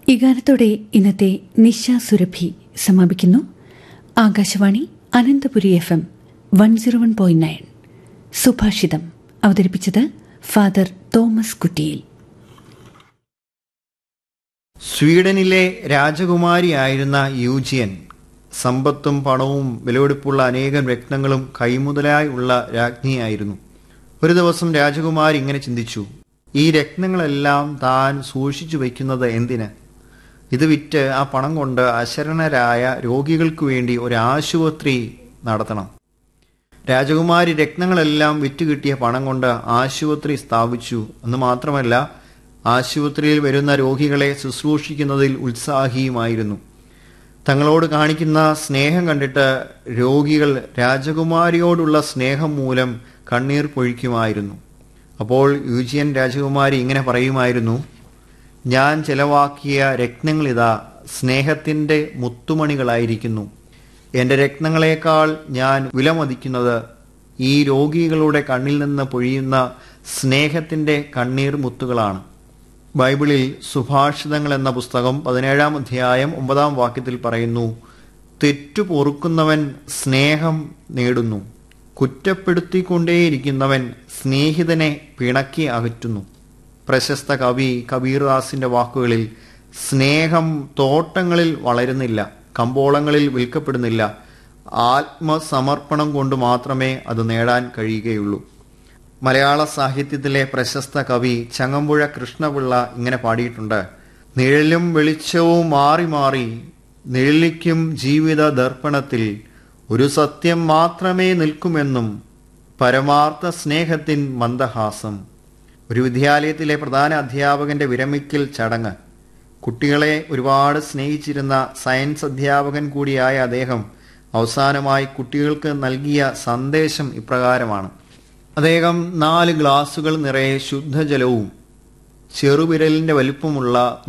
ഈ ഗാനത്തോടെ ഇന്നത്തെ നിശ സുരഭി സമാപിക്കുന്നു Akashvani Ananthapuri F M one zero one point nine സുഭാഷിതം അവതരിപ്പിച്ചത് ഫാദർ തോമസ് കുറ്റിയിൽ സ്വീഡനിലെ രാജകുമാരിയായിരുന്ന യൂജിയൻ സമ്പത്തും പണവും വിലപിടിപ്പുള്ള അനേകം രത്നങ്ങളും കൈമുതലായി ഉള്ള രാജ്ഞിയായിരുന്നു ഒരു ദിവസം രാജകുമാരി ഇങ്ങനെ ചിന്തിച്ചു ഈ രത്നങ്ങളെല്ലാം താൻ സൂക്ഷിച്ചു വയ്ക്കുന്നത് എന്തിന് ഇത് വിറ്റ് ആ പണം കൊണ്ട് അശരണരായ രോഗികൾക്ക് വേണ്ടി ഒരു ആശുപത്രി നടത്തണം രാജകുമാരി രത്നങ്ങളെല്ലാം വിറ്റ് കിട്ടിയ പണം കൊണ്ട് ആശുപത്രി സ്ഥാപിച്ചു എന്ന് മാത്രമല്ല ആശുപത്രിയിൽ വരുന്ന രോഗികളെ ശുശ്രൂഷിക്കുന്നതിൽ ഉത്സാഹിയുമായിരുന്നു തങ്ങളോട് കാണിക്കുന്ന സ്നേഹം കണ്ടിട്ട് രോഗികൾ രാജകുമാരിയോടുള്ള സ്നേഹം മൂലം കണ്ണീർ പൊഴിക്കുമായിരുന്നു അപ്പോൾ യൂജിയൻ രാജകുമാരി ഇങ്ങനെ പറയുമായിരുന്നു ഞാൻ ചെലവാക്കിയ രത്നങ്ങളിതാ സ്നേഹത്തിൻ്റെ മുത്തുമണികളായിരിക്കുന്നു എൻ്റെ രത്നങ്ങളെക്കാൾ ഞാൻ വിലമതിക്കുന്നത് ഈ രോഗികളുടെ കണ്ണിൽ നിന്ന് പൊഴിയുന്ന സ്നേഹത്തിൻ്റെ കണ്ണീർ മുത്തുകളാണ് ബൈബിളിൽ സുഭാഷിതങ്ങൾ എന്ന പുസ്തകം പതിനേഴാം അധ്യായം ഒമ്പതാം വാക്യത്തിൽ പറയുന്നു തെറ്റു പൊറുക്കുന്നവൻ സ്നേഹം നേടുന്നു കുറ്റപ്പെടുത്തിക്കൊണ്ടേയിരിക്കുന്നവൻ സ്നേഹിതനെ പിണക്കി അകറ്റുന്നു പ്രശസ്ത കവി കബീർദാസിന്റെ വാക്കുകളിൽ സ്നേഹം തോട്ടങ്ങളിൽ വളരുന്നില്ല കമ്പോളങ്ങളിൽ വിൽക്കപ്പെടുന്നില്ല ആത്മസമർപ്പണം കൊണ്ട് മാത്രമേ അത് നേടാൻ കഴിയുകയുള്ളൂ മലയാള സാഹിത്യത്തിലെ പ്രശസ്ത കവി ചങ്ങമ്പുഴ കൃഷ്ണപിള്ള ഇങ്ങനെ പാടിയിട്ടുണ്ട് നിഴലും വെളിച്ചവും മാറി മാറി നിഴലിക്കും ജീവിത ദർപ്പണത്തിൽ ഒരു സത്യം മാത്രമേ നിൽക്കുമെന്നും പരമാർത്ഥ സ്നേഹത്തിൻ മന്ദഹാസം ഒരു വിദ്യാലയത്തിലെ പ്രധാന അധ്യാപകന്റെ വിരമിക്കൽ ചടങ്ങ് കുട്ടികളെ ഒരുപാട് സ്നേഹിച്ചിരുന്ന സയൻസ് അധ്യാപകൻ കൂടിയായ അദ്ദേഹം അവസാനമായി കുട്ടികൾക്ക് നൽകിയ സന്ദേശം ഇപ്രകാരമാണ് അദ്ദേഹം നാല് ഗ്ലാസുകൾ നിറയെ ശുദ്ധജലവും ചെറുവിരലിന്റെ വലിപ്പമുള്ള